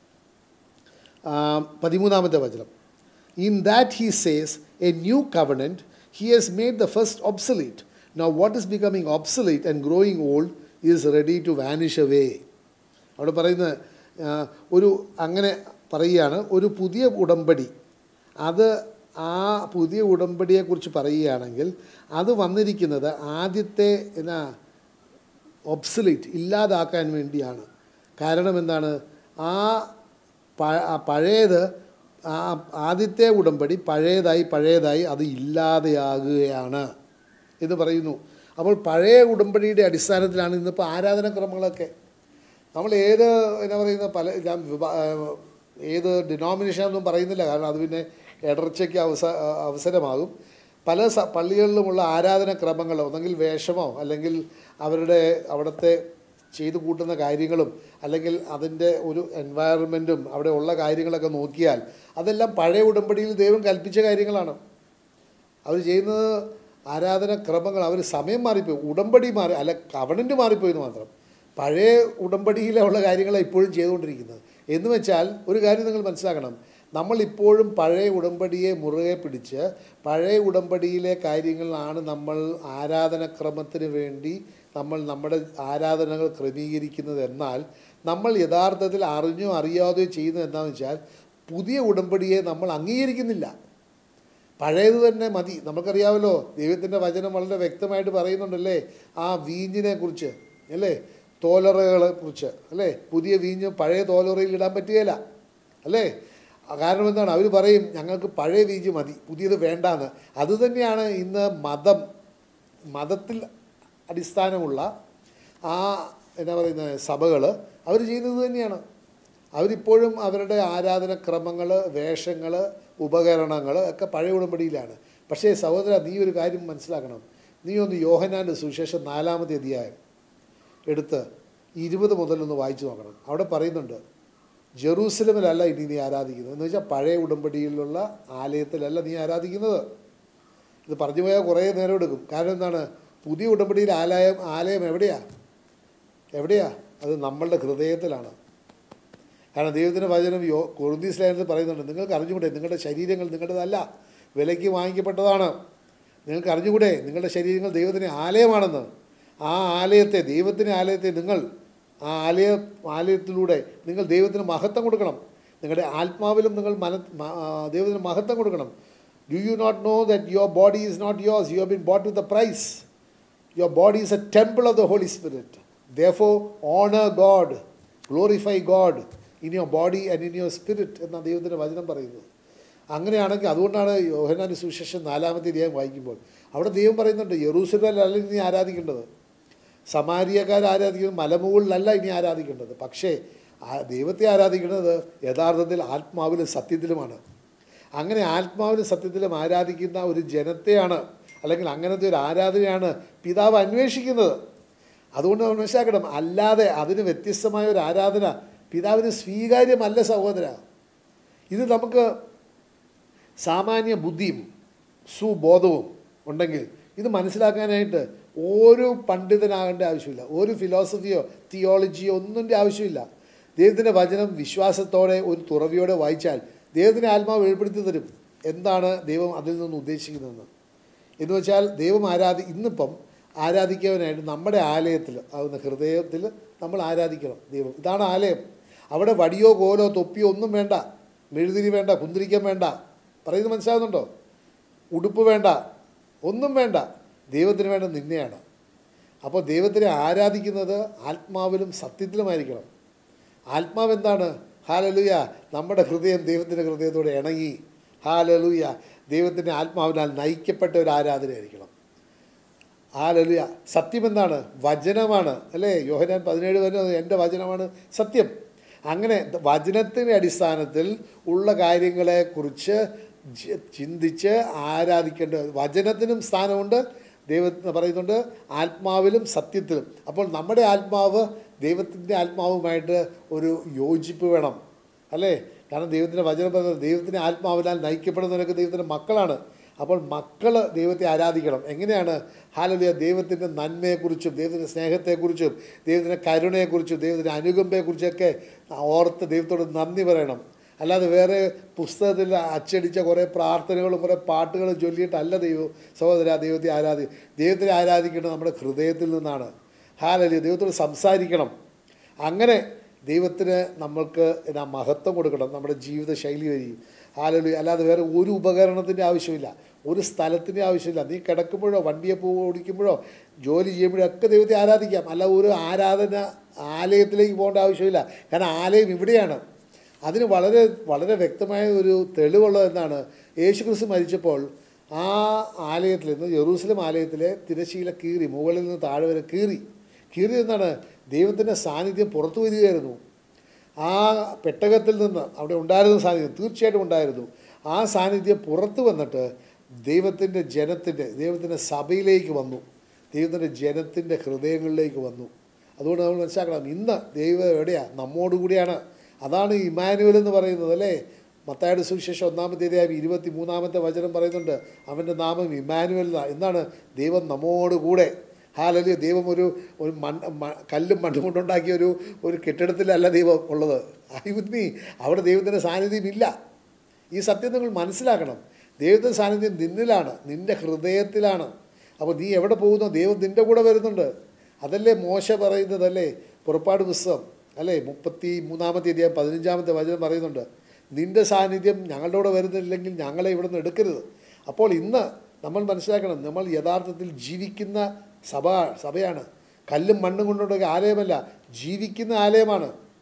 ആ, പതിമൂന്നാമത്തെ വചനം in that he says a new covenant he has made the first obsolete now what is becoming obsolete and growing old is ready to vanish away അവിടെ പറയുന്നത് ആ, ഒരു അങ്ങനെ പറയുകയാണ് ഒരു പുതിയ ഉടമ്പടി അത് ആ പുതിയ ഉടമ്പടിയെക്കുറിച്ച് പറയുകയാണെങ്കിൽ അത് വന്നിരിക്കുന്നത് ആദ്യത്തെ എന്നാ ഒബ്സലേറ്റ് ഇല്ലാതാക്കാൻ വേണ്ടിയാണ് കാരണം എന്താണ് ആ പ- ആ പഴയത് ആ ആദ്യത്തെ ഉടമ്പടി പഴയതായി പഴയതായി അത് ഇല്ലാതെയാകുകയാണ് എന്ന് പറയുന്നു അപ്പോൾ പഴയ ഉടമ്പടിയുടെ അടിസ്ഥാനത്തിലാണ് ഇന്നിപ്പോൾ ആരാധനാക്രമങ്ങളൊക്കെ നമ്മൾ ഏത് എന്നാ പറയുന്ന പല ഞാൻ വിഭാ- ഏഹ് ഏത് ഡിനോമിനേഷൻ ഒന്നും പറയുന്നില്ല കാരണം അത് പിന്നെ ഇടർച്ചയ്ക്ക് അവസ അവസരമാകും പല സ പള്ളികളിലുമുള്ള ആരാധനാക്രമങ്ങൾ ഒന്നെങ്കിൽ വേഷമോ അല്ലെങ്കിൽ അവരുടെ അവിടുത്തെ ചെയ്തു കൂട്ടുന്ന കാര്യങ്ങളും അല്ലെങ്കിൽ അതിൻ്റെ ഒരു എൻവയറമെൻറ്റും അവിടെ ഉള്ള കാര്യങ്ങളൊക്കെ നോക്കിയാൽ അതെല്ലാം പഴയ ഉടമ്പടിയിൽ ദൈവം കൽപ്പിച്ച കാര്യങ്ങളാണ് അവർ ചെയ്യുന്നത് ആരാധന ക്രമങ്ങൾ അവർ സമയം മാറിപ്പോയി ഉടമ്പടി മാറി അല്ല കവണൻ്റ് മാറിപ്പോയി എന്ന് മാത്രം പഴയ ഉടമ്പടിയിലുള്ള കാര്യങ്ങളാണ് ഇപ്പോഴും ചെയ്തുകൊണ്ടിരിക്കുന്നത് എന്ന് വെച്ചാൽ ഒരു കാര്യം നിങ്ങൾ മനസ്സിലാക്കണം നമ്മൾ ഇപ്പോഴും പഴയ ഉടമ്പടിയെ മുറുകെ പിടിച്ച് പഴയ ഉടമ്പടിയിലെ കാര്യങ്ങളാണ് നമ്മൾ ആരാധനക്രമത്തിന് വേണ്ടി നമ്മൾ നമ്മുടെ ആരാധനകൾ ക്രമീകരിക്കുന്നത് എന്നാൽ നമ്മൾ യഥാർത്ഥത്തിൽ അറിഞ്ഞോ അറിയാതെയോ ചെയ്യുന്നത് എന്താണെന്ന് വെച്ചാൽ പുതിയ ഉടമ്പടിയെ നമ്മൾ അംഗീകരിക്കുന്നില്ല പഴയത് തന്നെ മതി നമുക്കറിയാമല്ലോ ദൈവത്തിൻ്റെ വചനം വളരെ വ്യക്തമായിട്ട് പറയുന്നുണ്ടല്ലേ ആ വീഞ്ഞിനെ കുറിച്ച് അല്ലേ തോലറകളെ കുറിച്ച് അല്ലേ പുതിയ വീഞ്ഞ് പഴയ തോലറയിൽ ഇടാൻ പറ്റുകയില്ല അല്ലേ കാരണം എന്താണ് അവർ പറയും ഞങ്ങൾക്ക് പഴയ വീജ് മതി പുതിയത് വേണ്ടാന്ന് അതുതന്നെയാണ് ഇന്ന് മതം മതത്തിൽ അടിസ്ഥാനമുള്ള ആ എന്നാ പറയുന്നത് സഭകൾ അവർ ചെയ്യുന്നത് തന്നെയാണ് അവരിപ്പോഴും അവരുടെ ആരാധനക്രമങ്ങൾ വേഷങ്ങൾ ഉപകരണങ്ങൾ ഒക്കെ പഴയ ഉടമ്പടിയിലാണ് പക്ഷേ സഹോദര നീ ഒരു കാര്യം മനസ്സിലാക്കണം നീ ഒന്ന് യോഹനാൻ്റെ സുവിശേഷം നാലാമത്തെ അധ്യായം എടുത്ത് ഇരുപത് മുതലൊന്ന് വായിച്ചു നോക്കണം അവിടെ പറയുന്നുണ്ട് ജെറൂസലമിലല്ല ഇനി നീ ആരാധിക്കുന്നത് എന്ന് വെച്ചാൽ പഴയ ഉടമ്പടിയിലുള്ള ആലയത്തിലല്ല നീ ആരാധിക്കുന്നത് ഇത് പറഞ്ഞു പോയാൽ കുറേ നേരം എടുക്കും കാരണം എന്താണ് പുതിയ ഉടമ്പടിയിൽ ആലയം ആലയം എവിടെയാ എവിടെയാ അത് നമ്മളുടെ ഹൃദയത്തിലാണ് കാരണം ദൈവത്തിൻ്റെ വചനം യോ കൊറുന്തീസ് ലേഖനത്തിൽ പറയുന്നുണ്ട് നിങ്ങൾക്ക് അറിഞ്ഞുകൂടെ നിങ്ങളുടെ ശരീരങ്ങൾ നിങ്ങളുടേതല്ല വിലയ്ക്ക് വാങ്ങിക്കപ്പെട്ടതാണ് നിങ്ങൾക്ക് അറിഞ്ഞുകൂടെ നിങ്ങളുടെ ശരീരങ്ങൾ ദൈവത്തിൻ്റെ ആലയമാണെന്ന് ആ ആലയത്തെ ദൈവത്തിൻ്റെ ആലയത്തെ നിങ്ങൾ ആ ആലയ ആലയത്തിലൂടെ നിങ്ങൾ ദൈവത്തിന് മഹത്വം കൊടുക്കണം നിങ്ങളുടെ ആത്മാവിലും നിങ്ങൾ മന മ- ആ, ദൈവത്തിന് മഹത്വം കൊടുക്കണം do you not know that your body is not yours you have been bought with the price Your body is a temple of the Holy Spirit. Therefore, honor God, glorify God in your body and in your spirit എന്ന ദൈവത്തിൻ്റെ വചനം പറയുന്നത് അങ്ങനെയാണെങ്കിൽ അതുകൊണ്ടാണ് യോഹനാന് സുവിശേഷം നാലാമത്തെ അധ്യായം വായിക്കുമ്പോൾ അവിടെ ദൈവം പറയുന്നുണ്ട് യെറൂസലമല്ല ഇനി ആരാധിക്കേണ്ടത് സമാരിയക്കാർ ആരാധിക്കുന്നത് മലമുകളിലല്ല ഇനി ആരാധിക്കേണ്ടത് പക്ഷേ ആ ദൈവത്തെ ആരാധിക്കുന്നത് യഥാർത്ഥത്തിൽ ആത്മാവിലും സത്യത്തിലുമാണ് അങ്ങനെ ആത്മാവിലും സത്യത്തിലും ആരാധിക്കുന്ന ഒരു ജനത്തെയാണ് അല്ലെങ്കിൽ അങ്ങനത്തെ ഒരു ആരാധനയാണ് പിതാവ് അന്വേഷിക്കുന്നത് അതുകൊണ്ട് നമ്മൾ മനസ്സിലാക്കണം അല്ലാതെ അതിന് വ്യത്യസ്തമായ ഒരു ആരാധന പിതാവിന് സ്വീകാര്യമല്ല സഹോദര ഇത് നമുക്ക് സാമാന്യ ബുദ്ധിയും സുബോധവും ഉണ്ടെങ്കിൽ ഇത് മനസ്സിലാക്കാനായിട്ട് ഒരു പണ്ഡിതനാകേണ്ട ആവശ്യമില്ല ഒരു ഫിലോസഫിയോ തിയോളജിയോ ഒന്നിൻ്റെ ആവശ്യമില്ല ദൈവത്തിൻ്റെ വചനം വിശ്വാസത്തോടെ ഒരു തുറവിയോടെ വായിച്ചാൽ ദൈവത്തിൻ്റെ ആത്മാവ് വെളിപ്പെടുത്തി തരും എന്താണ് ദൈവം അതിൽ നിന്ന് ഉദ്ദേശിക്കുന്നതെന്ന് എന്ന് വെച്ചാൽ ദൈവം ആരാധി ഇന്നിപ്പം ആരാധിക്കാനായിട്ട് നമ്മുടെ ആലയത്തിൽ ആകുന്ന ഹൃദയത്തിൽ നമ്മൾ ആരാധിക്കണം ദൈവം ഇതാണ് ആലയം അവിടെ വടിയോ കോലോ തൊപ്പിയോ ഒന്നും വേണ്ട മെഴുതിരി വേണ്ട കുന്തിരിക്കം വേണ്ട പറയുന്നത് മനസ്സിലാകുന്നുണ്ടോ ഉടുപ്പ് വേണ്ട ഒന്നും വേണ്ട ദൈവത്തിന് വേണ്ട നിന്നെയാണ് അപ്പോൾ ദൈവത്തിനെ ആരാധിക്കുന്നത് ആത്മാവിലും സത്യത്തിലുമായിരിക്കണം ആത്മാവ് എന്താണ് ഹാലലുയ നമ്മുടെ ഹൃദയം ദൈവത്തിൻ്റെ ഹൃദയത്തോടെ ഇണങ്ങി ഹാലലുയ ദൈവത്തിൻ്റെ ആത്മാവിനാൽ നയിക്കപ്പെട്ട ഒരു ആരാധനയായിരിക്കണം ഹാലലുയ സത്യം എന്താണ് വചനമാണ് അല്ലേ യോഹനാൻ പതിനേഴ് വരുന്നത് എൻ്റെ വചനമാണ് സത്യം അങ്ങനെ വചനത്തിൻ്റെ അടിസ്ഥാനത്തിൽ ഉള്ള കാര്യങ്ങളെക്കുറിച്ച് ജി- ചിന്തിച്ച് ആരാധിക്കേണ്ട വചനത്തിനും സ്ഥാനമുണ്ട് ദൈവത്തിന് പറയുന്നുണ്ട് ആത്മാവിലും സത്യത്തിലും അപ്പോൾ നമ്മുടെ ആത്മാവ് ദൈവത്തിൻ്റെ ആത്മാവുമായിട്ട് ഒരു യോജിപ്പ് വേണം അല്ലേ കാരണം ദൈവത്തിൻ്റെ വചനം പറയുന്നത് ദൈവത്തിൻ്റെ ആത്മാവിനാൽ നയിക്കപ്പെടുന്നവരൊക്കെ ദൈവത്തിൻ്റെ മക്കളാണ് അപ്പോൾ മക്കൾ ദൈവത്തെ ആരാധിക്കണം എങ്ങനെയാണ് ഹാലലിയ ദൈവത്തിൻ്റെ നന്മയെക്കുറിച്ചും ദൈവത്തിൻ്റെ സ്നേഹത്തെക്കുറിച്ചും ദൈവത്തിൻ്റെ കരുണയെക്കുറിച്ചും ദൈവത്തിൻ്റെ അനുകമ്പയെക്കുറിച്ചൊക്കെ ഓർത്ത് ദൈവത്തോട് നന്ദി പറയണം അല്ലാതെ വേറെ പുസ്തകത്തിൽ അച്ചടിച്ച കുറേ പ്രാർത്ഥനകളും കുറേ പാട്ടുകളും ചൊല്ലിയിട്ടല്ല ദൈവം സഹോദര ദൈവത്തെ ആരാധി ദൈവത്തെ ആരാധിക്കേണ്ടത് നമ്മുടെ ഹൃദയത്തിൽ നിന്നാണ് ഹാലലിയ ദൈവത്തോട് സംസാരിക്കണം അങ്ങനെ ദൈവത്തിന് നമ്മൾക്ക് എന്നാ മഹത്വം കൊടുക്കണം നമ്മുടെ ജീവിത ശൈലി വഴി ഹാലലി അല്ലാതെ വേറെ ഒരു ഉപകരണത്തിൻ്റെ ആവശ്യമില്ല ഒരു സ്ഥലത്തിൻ്റെ ആവശ്യമില്ല നീ കിടക്കുമ്പോഴോ വണ്ടിയെ പോ ഓടിക്കുമ്പോഴോ ജോലി ചെയ്യുമ്പോഴോ ഒക്കെ ദൈവത്തെ ആരാധിക്കാം അല്ല ഒരു ആരാധന ആലയത്തിലേക്ക് പോകേണ്ട ആവശ്യമില്ല കാരണം ആലയം ഇവിടെയാണ് അതിന് വളരെ വളരെ വ്യക്തമായ ഒരു തെളിവുള്ളത് എന്താണ് യേശു ക്രിസ്തു മരിച്ചപ്പോൾ ആ ആലയത്തിൽ നിന്ന് ജെറൂസലം ആലയത്തിലെ തിരശീല കീറി മുകളിൽ നിന്ന് താഴെ വരെ കീറി കീറി എന്താണ് ദൈവത്തിൻ്റെ സാന്നിധ്യം പുറത്തു വരികയായിരുന്നു ആ പെട്ടകത്തിൽ നിന്ന് അവിടെ ഉണ്ടായിരുന്ന സാന്നിധ്യം തീർച്ചയായിട്ടും ഉണ്ടായിരുന്നു ആ സാന്നിധ്യം പുറത്തു വന്നിട്ട് ദൈവത്തിൻ്റെ ജനത്തിൻ്റെ ദൈവത്തിൻ്റെ സഭയിലേക്ക് വന്നു ദൈവത്തിൻ്റെ ജനത്തിൻ്റെ ഹൃദയങ്ങളിലേക്ക് വന്നു അതുകൊണ്ട് നമ്മൾ മനസ്സിലാക്കണം ഇന്ന് ദൈവം എവിടെയാണ് നമ്മോടുകൂടിയാണ് അതാണ് ഇമാനുവൽ എന്ന് പറയുന്നത് അല്ലേ മത്തായുടെ സുവിശേഷം ഒന്നാമത്തെ അധ്യായം ഇരുപത്തി മൂന്നാമത്തെ വചനം പറയുന്നുണ്ട് അവൻ്റെ നാമം ഇമാനുവൽ എന്നാണ് എന്താണ് ദൈവം നമ്മോടുകൂടെ ഹാലലിയ ദൈവം ഒരു ഒരു മൺ മ- കല്ലും മണ്ണും കൊണ്ടുണ്ടാക്കിയ ഒരു ഒരു കെട്ടിടത്തിലല്ല ദൈവം ഉള്ളത് ഐ വിത്ത് മീ അവിടെ ദൈവത്തിൻ്റെ സാന്നിധ്യം ഇല്ല ഈ സത്യം നിങ്ങൾ മനസ്സിലാക്കണം ദൈവത്തിൻ്റെ സാന്നിധ്യം നിന്നിലാണ് നിൻ്റെ ഹൃദയത്തിലാണ് അപ്പോൾ നീ എവിടെ പോകുന്നോ ദൈവം നിൻ്റെ കൂടെ വരുന്നുണ്ട് അതല്ലേ മോശ പറയുന്നതല്ലേ പുറപ്പാട് പുസ്തകം അല്ലേ മുപ്പത്തി മൂന്നാമത്തെ അധ്യായം പതിനഞ്ചാമത്തെ വചനം പറയുന്നുണ്ട് നിൻ്റെ സാന്നിധ്യം ഞങ്ങളുടെ കൂടെ വരുന്നില്ലെങ്കിൽ ഞങ്ങളെ ഇവിടെ നിന്ന് എടുക്കരുത് അപ്പോൾ ഇന്ന് നമ്മൾ മനസ്സിലാക്കണം നമ്മൾ യഥാർത്ഥത്തിൽ ജീവിക്കുന്ന സഭ സഭയാണ് കല്ലും മണ്ണും കൊണ്ടുണ്ടാക്കിയ ആലയമല്ല ജീവിക്കുന്ന ആലയമാണ്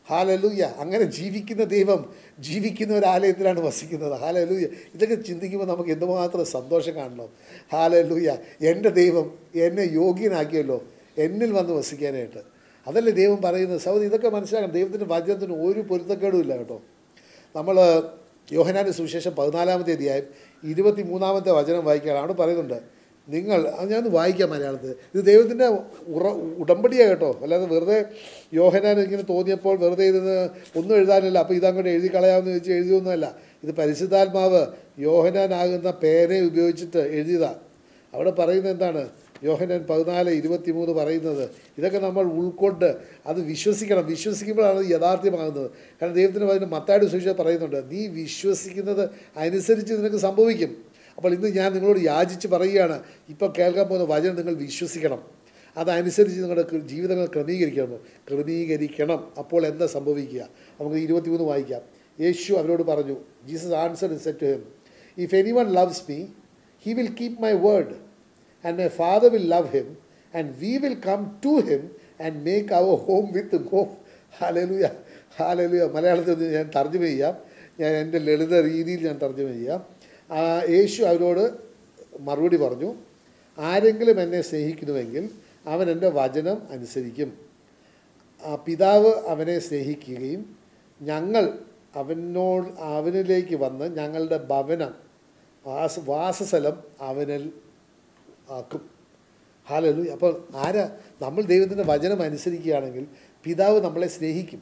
ഹാലലൂയ അങ്ങനെ ജീവിക്കുന്ന ദൈവം ജീവിക്കുന്ന ഒരു ആലയത്തിലാണ് വസിക്കുന്നത് ഹാലലൂയ ഇതൊക്കെ ചിന്തിക്കുമ്പോൾ നമുക്ക് എന്തുമാത്രം സന്തോഷം കാണണം ഹാലലൂയ എൻ്റെ ദൈവം എന്നെ യോഗ്യനാക്കിയല്ലോ എന്നിൽ വന്ന് വസിക്കാനായിട്ട് അതല്ലേ ദൈവം പറയുന്നത് സൗദി ഇതൊക്കെ മനസ്സിലാക്കണം ദൈവത്തിൻ്റെ വചനത്തിന് ഒരു പൊരുത്തക്കേടും ഇല്ല കേട്ടോ നമ്മൾ യോഹനാൻ്റെ സുവിശേഷം പതിനാലാമത്തെ അധ്യായം ഇരുപത്തി മൂന്നാമത്തെ വചനം വായിക്കുകയാണ് അവിടെ പറയുന്നുണ്ട് നിങ്ങൾ അത് ഞാൻ വായിക്കാം മലയാളത്തിൽ ഇത് ദൈവത്തിൻ്റെ ഉറ ഉടമ്പടിയാണ് കേട്ടോ അല്ലാതെ വെറുതെ യോഹനാൻ ഇങ്ങനെ തോന്നിയപ്പോൾ വെറുതെ ഇരുന്ന് ഒന്നും എഴുതാനില്ല അപ്പോൾ ഇതങ്ങോട്ട് എഴുതി കളയാമെന്ന് ചോദിച്ച് എഴുതിയൊന്നുമല്ല ഇത് പരിശുദ്ധാത്മാവ് യോഹനാനാകുന്ന പേരെ ഉപയോഗിച്ചിട്ട് എഴുതിയതാണ് അവിടെ പറയുന്നത് എന്താണ് യോഹനാൻ പതിനാല് ഇരുപത്തി മൂന്ന് പറയുന്നത് ഇതൊക്കെ നമ്മൾ ഉൾക്കൊണ്ട് അത് വിശ്വസിക്കണം വിശ്വസിക്കുമ്പോഴാണ് അത് യഥാർത്ഥ്യമാകുന്നത് കാരണം ദൈവത്തിന് അതിന് മത്തായുടെ സൂക്ഷിച്ച് പറയുന്നുണ്ട് നീ വിശ്വസിക്കുന്നത് അനുസരിച്ച് നിനക്ക് സംഭവിക്കും അപ്പോൾ ഇന്ന് ഞാൻ നിങ്ങളോട് യാചിച്ച് പറയുകയാണ് ഇപ്പോൾ കേൾക്കാൻ പോകുന്ന വചനം നിങ്ങൾ വിശ്വസിക്കണം അതനുസരിച്ച് നിങ്ങളുടെ കൃ- ജീവിതങ്ങൾ ക്രമീകരിക്കണം ക്രമീകരിക്കണം അപ്പോൾ എന്താ സംഭവിക്കുക നമുക്ക് ഇരുപത്തിമൂന്ന് വായിക്കാം യേശു അവരോട് പറഞ്ഞു Jesus answer said to him if any one loves me he will keep my word and my father will love him and we will come to him and make our home with him hallelujah hallelujah മലയാളത്തിൽ ഒന്ന് ഞാൻ തർജ്ജമ ചെയ്യാം ഞാൻ എൻ്റെ ലളിത രീതിയിൽ ഞാൻ തർജ്ജമ ചെയ്യാം ആ, യേശു അവരോട് മറുപടി പറഞ്ഞു ആരെങ്കിലും എന്നെ സ്നേഹിക്കുന്നുവെങ്കിൽ അവൻ എൻ്റെ വചനം അനുസരിക്കും ആ പിതാവ് അവനെ സ്നേഹിക്കുകയും ഞങ്ങൾ അവനോട് അവനിലേക്ക് വന്ന് ഞങ്ങളുടെ ഭവനം വാസ വാസസ്ഥലം അവനിൽ ആക്കും ഹാലലു അപ്പോൾ ആരാ നമ്മൾ ദൈവത്തിൻ്റെ വചനം അനുസരിക്കുകയാണെങ്കിൽ പിതാവ് നമ്മളെ സ്നേഹിക്കും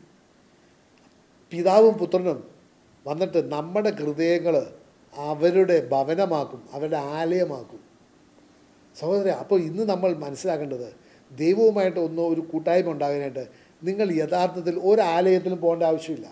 പിതാവും പുത്രനും വന്നിട്ട് നമ്മുടെ ഹൃദയങ്ങൾ അവരുടെ ഭവനമാക്കും അവരുടെ ആലയമാക്കും സഹോദര അപ്പോൾ ഇന്ന് നമ്മൾ മനസ്സിലാക്കേണ്ടത് ദൈവവുമായിട്ട് ഒന്നോ ഒരു കൂട്ടായ്മ ഉണ്ടാകാനായിട്ട് നിങ്ങൾ യഥാർത്ഥത്തിൽ ഒരാലയത്തിലും പോകേണ്ട ആവശ്യമില്ല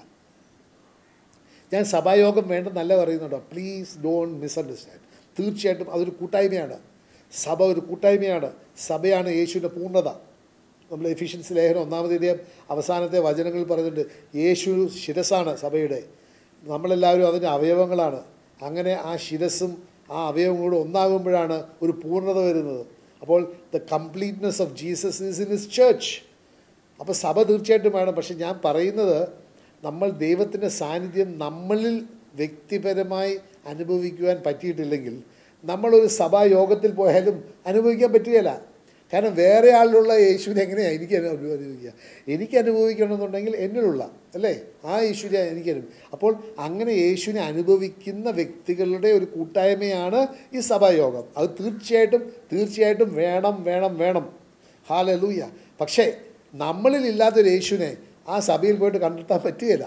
ഞാൻ സഭായോഗം വേണ്ടെന്നല്ല പറയുന്നുണ്ടോ പ്ലീസ് ഡോണ്ട് മിസ്അണ്ടർസ്റ്റാൻഡ് തീർച്ചയായിട്ടും അതൊരു കൂട്ടായ്മയാണ് സഭ ഒരു കൂട്ടായ്മയാണ് സഭയാണ് യേശുവിൻ്റെ പൂർണ്ണത നമ്മൾ എഫിഷ്യൻസി ലേഖനം ഒന്നാമത് ഇതേ അവസാനത്തെ വചനങ്ങളിൽ പറയുന്നുണ്ട് യേശു ശിരസാണ് സഭയുടെ നമ്മളെല്ലാവരും അതിൻ്റെ അവയവങ്ങളാണ് അങ്ങനെ ആ ശിരസും ആ അവയവങ്ങളോട് ഒന്നാകുമ്പോഴാണ് ഒരു പൂർണ്ണത വരുന്നത് അപ്പോൾ the completeness of Jesus is in is church അപ്പോൾ സഭ തീർച്ചയായിട്ടും വേണം പക്ഷെ ഞാൻ പറയുന്നത് നമ്മൾ ദൈവത്തിൻ്റെ സാന്നിധ്യം നമ്മളിൽ വ്യക്തിപരമായി അനുഭവിക്കുവാൻ പറ്റിയിട്ടില്ലെങ്കിൽ നമ്മളൊരു സഭായോഗത്തിൽ പോയാലും അനുഭവിക്കാൻ പറ്റുകയില്ല കാരണം വേറെ ആളിലുള്ള യേശുവിനെ എങ്ങനെയാണ് എനിക്ക് അനു- അനുഭവിക്കുക എനിക്ക് അനുഭവിക്കണമെന്നുണ്ടെങ്കിൽ എന്നിലുള്ള അല്ലേ ആ യേശുവിനെ എനിക്ക് അനുഭവി അപ്പോൾ അങ്ങനെ യേശുവിനെ അനുഭവിക്കുന്ന വ്യക്തികളുടെ ഒരു കൂട്ടായ്മയാണ് ഈ സഭായോഗം അത് തീർച്ചയായിട്ടും തീർച്ചയായിട്ടും വേണം വേണം വേണം ഹാലലൂയ പക്ഷേ നമ്മളിൽ ഇല്ലാത്തൊരു യേശുവിനെ ആ സഭയിൽ പോയിട്ട് കണ്ടെത്താൻ പറ്റുകയില്ല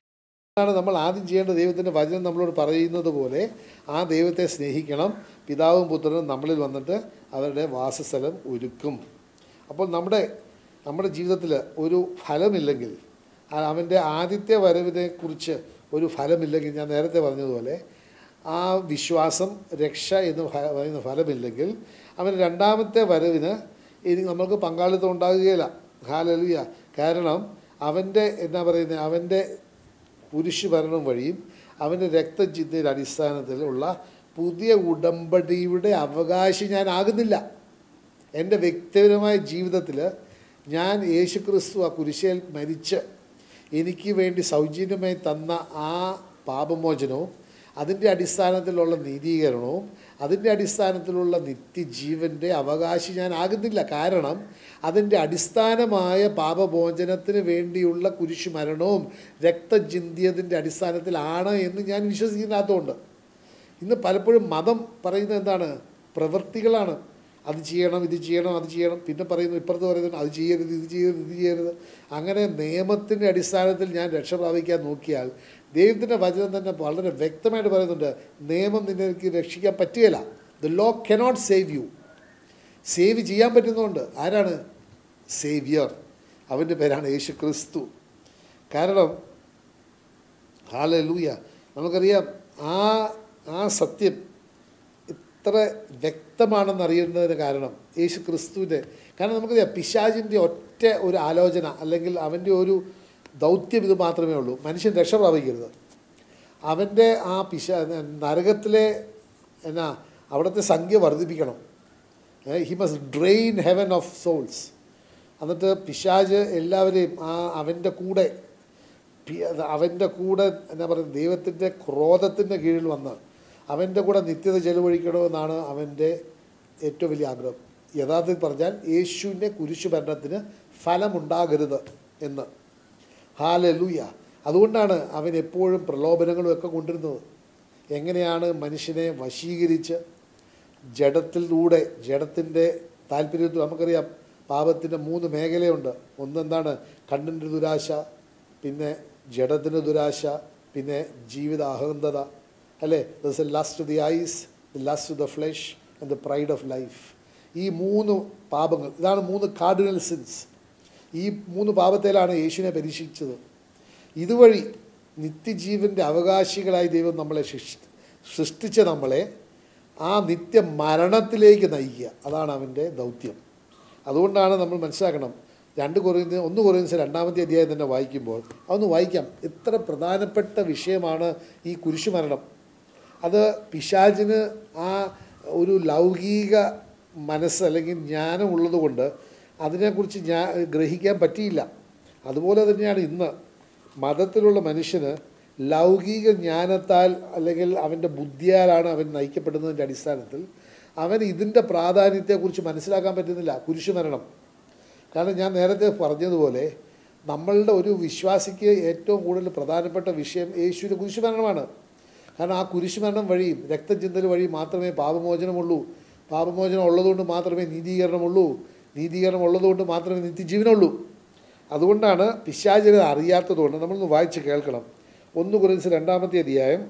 അതാണ് നമ്മൾ ആദ്യം ചെയ്യേണ്ട ദൈവത്തിൻ്റെ വചനം നമ്മളോട് പറയുന്നത് പോലെ ആ ദൈവത്തെ സ്നേഹിക്കണം പിതാവും പുത്രനും നമ്മളിൽ വന്നിട്ട് അവരുടെ വാസസ്ഥലം ഒരുക്കും അപ്പോൾ നമ്മുടെ നമ്മുടെ ജീവിതത്തിൽ ഒരു ഫലമില്ലെങ്കിൽ ആ അവൻ്റെ ആദ്യത്തെ വരവിനെ കുറിച്ച് ഒരു ഫലമില്ലെങ്കിൽ ഞാൻ നേരത്തെ പറഞ്ഞതുപോലെ ആ വിശ്വാസം രക്ഷ എന്ന് ഫ- പറയുന്ന ഫലമില്ലെങ്കിൽ അവൻ രണ്ടാമത്തെ വരവിന് ഇനി നമുക്ക് പങ്കാളിത്തം ഉണ്ടാകുകയില്ല ഹാലലുയ കാരണം അവൻ്റെ എന്നാ പറയുന്നത് അവൻ്റെ കുരിശ് ഭരണം വഴിയും അവൻ്റെ രക്തചിന്തയുടെ അടിസ്ഥാനത്തിലുള്ള പുതിയ ഉടമ്പടിയുടെ അവകാശി ഞാൻ ആകുന്നില്ല എൻ്റെ വ്യക്തിപരമായ ജീവിതത്തിൽ ഞാൻ യേശുക്രിസ്തു ആ കുരിശയിൽ മരിച്ച് എനിക്ക് വേണ്ടി സൗജന്യമായി തന്ന ആ പാപമോചനവും അതിൻ്റെ അടിസ്ഥാനത്തിലുള്ള നീതീകരണവും അതിൻ്റെ അടിസ്ഥാനത്തിലുള്ള നിത്യജീവൻ്റെ അവകാശി ഞാൻ ആകുന്നില്ല കാരണം അതിൻ്റെ അടിസ്ഥാനമായ പാപമോചനത്തിന് വേണ്ടിയുള്ള കുരിശു മരണവും രക്തചിന്തിയതിൻ്റെ അടിസ്ഥാനത്തിലാണ് എന്ന് ഞാൻ വിശ്വസിക്കുന്നില്ലാത്തതുകൊണ്ട് ഇന്ന് പലപ്പോഴും മതം പറയുന്നത് എന്താണ് പ്രവൃത്തികളാണ് അത് ചെയ്യണം ഇത് ചെയ്യണം അത് ചെയ്യണം പിന്നെ പറയുന്നു ഇപ്പുറത്ത് പറയുന്നു അത് ചെയ്യരുത് ഇത് ചെയ്യരുത് ഇത് ചെയ്യരുത് അങ്ങനെ നിയമത്തിൻ്റെ അടിസ്ഥാനത്തിൽ ഞാൻ രക്ഷ പ്രാപിക്കാൻ നോക്കിയാൽ ദൈവത്തിൻ്റെ വചനം തന്നെ വളരെ വ്യക്തമായിട്ട് പറയുന്നുണ്ട് നിയമം നിനക്ക് രക്ഷിക്കാൻ പറ്റുകയില്ല the law cannot save you save ചെയ്യാൻ പറ്റുന്നുണ്ട് ആരാണ് സേവിയർ അവൻ്റെ പേരാണ് യേശു ക്രിസ്തു കാരണം ഹാലലൂയ നമുക്കറിയാം ആ ആ സത്യം ഇത്ര വ്യക്തമാണെന്ന് അറിയുന്നതിന് കാരണം യേശു ക്രിസ്തുവിൻ്റെ കാരണം നമുക്കറിയാം പിശാചിൻ്റെ ഒറ്റ ഒരു ആലോചന അല്ലെങ്കിൽ അവൻ്റെ ഒരു ദൗത്യം ഇത് മാത്രമേ ഉള്ളൂ മനുഷ്യൻ രക്ഷ പ്രാപിക്കരുത് അവൻ്റെ ആ പിശ നരകത്തിലെ എന്നാ അവിടുത്തെ സംഖ്യ വർദ്ധിപ്പിക്കണം he must drain heaven of souls എന്നിട്ട് പിശാജ് എല്ലാവരെയും ആ അവൻ്റെ കൂടെ പി- അത് അവൻ്റെ കൂടെ എന്താ പറയുക ദൈവത്തിൻ്റെ ക്രോധത്തിൻ്റെ കീഴിൽ വന്ന് അവൻ്റെ കൂടെ നിത്യത ചെലവഴിക്കണമെന്നാണ് അവൻ്റെ ഏറ്റവും വലിയ ആഗ്രഹം യഥാർത്ഥത്തിൽ പറഞ്ഞാൽ യേശുവിൻ്റെ കുരിശു ഭരണത്തിന് ഫലമുണ്ടാകരുത് എന്ന് ഹാലലൂയ അതുകൊണ്ടാണ് അവൻ എപ്പോഴും പ്രലോഭനങ്ങളും ഒക്കെ കൊണ്ടിരുന്നത് എങ്ങനെയാണ് മനുഷ്യനെ വശീകരിച്ച് ജഡത്തിലൂടെ ജഡത്തിൻ്റെ താല്പര്യത്തിൽ നമുക്കറിയാം പാപത്തിൻ്റെ മൂന്ന് മേഖലയുണ്ട് ഒന്നെന്താണ് കണ്ണിൻ്റെ ദുരാശ പിന്നെ ജഡത്തിൻ്റെ ദുരാശ പിന്നെ ജീവിത അഹന്തത അല്ലേ thus a lust the eyes the lust the flesh and the pride of life ഈ മൂന്ന് പാപങ്ങൾ ഇതാണ് മൂന്ന് കാർഡിനൽ സിൻസ് ഈ മൂന്ന് പാപത്തിലാണ് യേശുവിനെ പരീക്ഷിച്ചത് ഇതുവഴി നിത്യജീവൻ്റെ അവകാശികളായി ദൈവം നമ്മളെ സൃഷ്ടി സൃഷ്ടിച്ച നമ്മളെ ആ നിത്യ മരണത്തിലേക്ക് നയിക്കുക അതാണ് അവൻ്റെ ദൗത്യം അതുകൊണ്ടാണ് നമ്മൾ മനസ്സിലാക്കണം രണ്ട് കുറയുന്ന ഒന്ന് കുറയുന്ന രണ്ടാമത്തെ അധ്യായം തന്നെ വായിക്കുമ്പോൾ അതൊന്ന് വായിക്കാം എത്ര പ്രധാനപ്പെട്ട വിഷയമാണ് ഈ കുരിശുമരണം അത് പിശാചിന് ആ ഒരു ലൗകിക മനസ്സ് അല്ലെങ്കിൽ ജ്ഞാനം ഉള്ളതുകൊണ്ട് അതിനെക്കുറിച്ച് ഞാൻ ഗ്രഹിക്കാൻ പറ്റിയില്ല അതുപോലെ തന്നെയാണ് ഇന്ന് മതത്തിലുള്ള മനുഷ്യന് ലൗകിക ജ്ഞാനത്താൽ അല്ലെങ്കിൽ അവൻ്റെ ബുദ്ധിയാലാണ് അവൻ നയിക്കപ്പെടുന്നതിൻ്റെ അടിസ്ഥാനത്തിൽ അവൻ ഇതിൻ്റെ പ്രാധാന്യത്തെക്കുറിച്ച് മനസ്സിലാക്കാൻ പറ്റുന്നില്ല കുരിശുമരണം കാരണം ഞാൻ നേരത്തെ പറഞ്ഞതുപോലെ നമ്മളുടെ ഒരു വിശ്വാസിക്ക് ഏറ്റവും കൂടുതൽ പ്രധാനപ്പെട്ട വിഷയം യേശുവിൻ്റെ കുരിശുമരണമാണ് കാരണം ആ കുരിശുമരണം വഴിയും രക്തം ചിന്തൽ വഴി മാത്രമേ പാപമോചനമുള്ളൂ പാപമോചനം ഉള്ളതുകൊണ്ട് മാത്രമേ നീതീകരണമുള്ളൂ നീതീകരണം ഉള്ളതുകൊണ്ട് മാത്രമേ നിത്യജീവനുള്ളൂ അതുകൊണ്ടാണ് പിശാചിനെ അറിയാത്തതുകൊണ്ട് നമ്മളൊന്ന് വായിച്ച് കേൾക്കണം ഒന്ന് കുറിച്ച് രണ്ടാമത്തെ അധ്യായം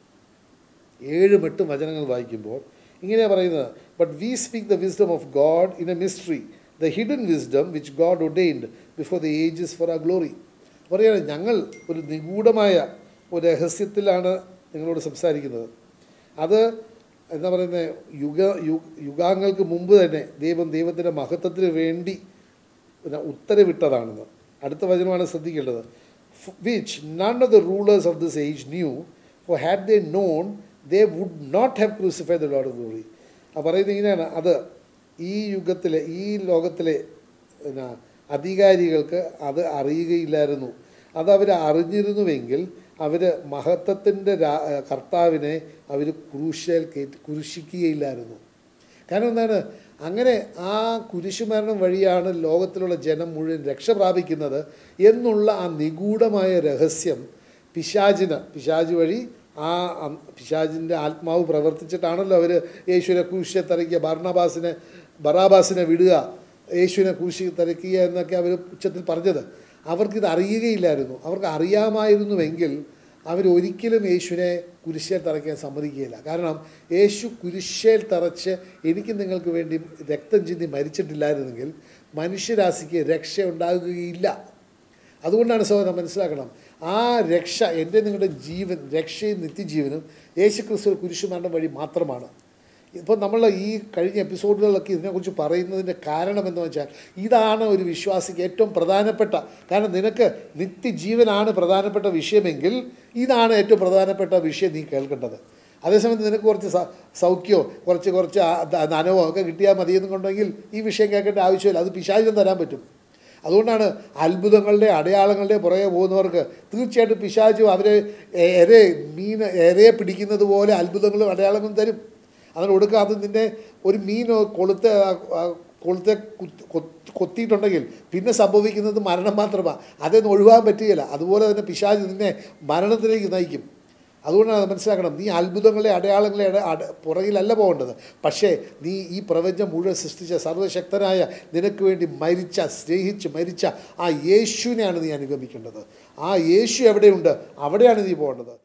ഏഴും എട്ടും വചനങ്ങൾ വായിക്കുമ്പോൾ ഇങ്ങനെയാണ് പറയുന്നത് but we speak the wisdom of God in a mystery the hidden wisdom which God ordained before the ages for our glory പറയുകയാണ് ഞങ്ങൾ ഒരു നിഗൂഢമായ ഒരു രഹസ്യത്തിലാണ് നിങ്ങളോട് സംസാരിക്കുന്നത് അത് എന്താ പറയുന്നത് യുഗ യു- യുഗാങ്ങൾക്ക് മുമ്പ് തന്നെ ദൈവം ദൈവത്തിൻ്റെ മഹത്വത്തിന് വേണ്ടി പിന്നെ ഉത്തരവിട്ടതാണെന്ന് അടുത്ത വചനമാണ് ശ്രദ്ധിക്കേണ്ടത് which none of the rulers of this age knew for had they known they would not have crucify the lord of glory ആ പറയുന്നത് ഇങ്ങനെയാണ് അത് ഈ യുഗത്തിലെ ഈ ലോകത്തിലെ പിന്നെ അധികാരികൾക്ക് അത് അറിയുകയില്ലായിരുന്നു അത് അവർ അറിഞ്ഞിരുന്നുവെങ്കിൽ അവർ മഹത്വത്തിൻ്റെ രാ കർത്താവിനെ അവർ ക്രൂശൽ കയറ്റി കുരിശിക്കുകയില്ലായിരുന്നു കാരണം എന്താണ് അങ്ങനെ ആ കുരിശുമരണം വഴിയാണ് ലോകത്തിലുള്ള ജനം മുഴുവൻ രക്ഷ പ്രാപിക്കുന്നത് എന്നുള്ള ആ നിഗൂഢമായ രഹസ്യം പിശാചിന് പിശാജ് വഴി ആ അം- പിശാചിൻ്റെ ആത്മാവ് പ്രവർത്തിച്ചിട്ടാണല്ലോ അവർ യേശുവിനെ ക്രൂശിയെ തറയ്ക്കുക ബർണബാസിനെ ബറാബാസിനെ വിടുക യേശുവിനെ ക്രൂശി തറയ്ക്കുക എന്നൊക്കെ അവർ ഉച്ചത്തിൽ പറഞ്ഞത് അവർക്കിത് അറിയുകയില്ലായിരുന്നു അവർക്ക് അറിയാമായിരുന്നുവെങ്കിൽ അവരൊരിക്കലും യേശുവിനെ കുരിശേൽ തറയ്ക്കാൻ സമ്മതിക്കുകയില്ല കാരണം യേശു കുരിശേൽ തറച്ച് എനിക്ക് നിങ്ങൾക്ക് വേണ്ടി രക്തം ചിന്തി മരിച്ചിട്ടില്ലായിരുന്നെങ്കിൽ മനുഷ്യരാശിക്ക് രക്ഷ ഉണ്ടാകുകയില്ല അതുകൊണ്ടാണ് സഹോദരൻ മനസ്സിലാക്കണം ആ രക്ഷ എൻ്റെ നിങ്ങളുടെ ജീവൻ രക്ഷയും നിത്യജീവനും യേശു ക്രിസ്തു കുരിശുമരണം വഴി മാത്രമാണ് ഇപ്പോൾ നമ്മൾ ഈ കഴിഞ്ഞ എപ്പിസോഡുകളിലൊക്കെ ഇതിനെക്കുറിച്ച് പറയുന്നതിൻ്റെ കാരണം എന്ന് വെച്ചാൽ ഇതാണ് ഒരു വിശ്വാസിക്ക് ഏറ്റവും പ്രധാനപ്പെട്ട കാരണം നിനക്ക് നിത്യജീവനാണ് പ്രധാനപ്പെട്ട വിഷയമെങ്കിൽ ഇതാണ് ഏറ്റവും പ്രധാനപ്പെട്ട വിഷയം നീ കേൾക്കേണ്ടത് അതേസമയത്ത് നിനക്ക് കുറച്ച് സ- സൗഖ്യമോ കുറച്ച് കുറച്ച് ആ- ധ- ധനമോ ഒക്കെ കിട്ടിയാൽ മതിയെന്നും കൊണ്ടെങ്കിൽ ഈ വിഷയം കേൾക്കേണ്ട ആവശ്യമില്ല അത് പിശാചിനും തരാൻ പറ്റും അതുകൊണ്ടാണ് അത്ഭുതങ്ങളുടെ അടയാളങ്ങളുടെ പുറകെ പോകുന്നവർക്ക് തീർച്ചയായിട്ടും പിശാചും അവരെ എരെ മീൻ എരയെ പിടിക്കുന്നത് പോലെ അത്ഭുതങ്ങളും അടയാളങ്ങളും തരും അതിന് കൊടുക്കുക അത് നിന്നെ ഒരു മീൻ കൊളുത്ത് കൊളുത്തെ കുത്ത്- കൊത്ത്- കൊത്തിയിട്ടുണ്ടെങ്കിൽ പിന്നെ സംഭവിക്കുന്നത് മരണം മാത്രമാണ് അതൊന്നും ഒഴിവാൻ പറ്റുകയില്ല അതുപോലെ തന്നെ പിശാച് നിന്നെ മരണത്തിലേക്ക് നയിക്കും അതുകൊണ്ടാണ് അത് മനസ്സിലാക്കണം നീ അത്ഭുതങ്ങളെ അടയാളങ്ങളെ അട അട- പുറകിലല്ല പോകേണ്ടത് പക്ഷേ നീ ഈ പ്രപഞ്ചം മുഴുവൻ സൃഷ്ടിച്ച സർവ്വശക്തനായ നിനക്ക് വേണ്ടി മരിച്ച സ്നേഹിച്ച് മരിച്ച ആ യേശുവിനെയാണ് നീ അനുഗമിക്കേണ്ടത് ആ യേശു എവിടെയുണ്ട് അവിടെയാണ് നീ പോകേണ്ടത്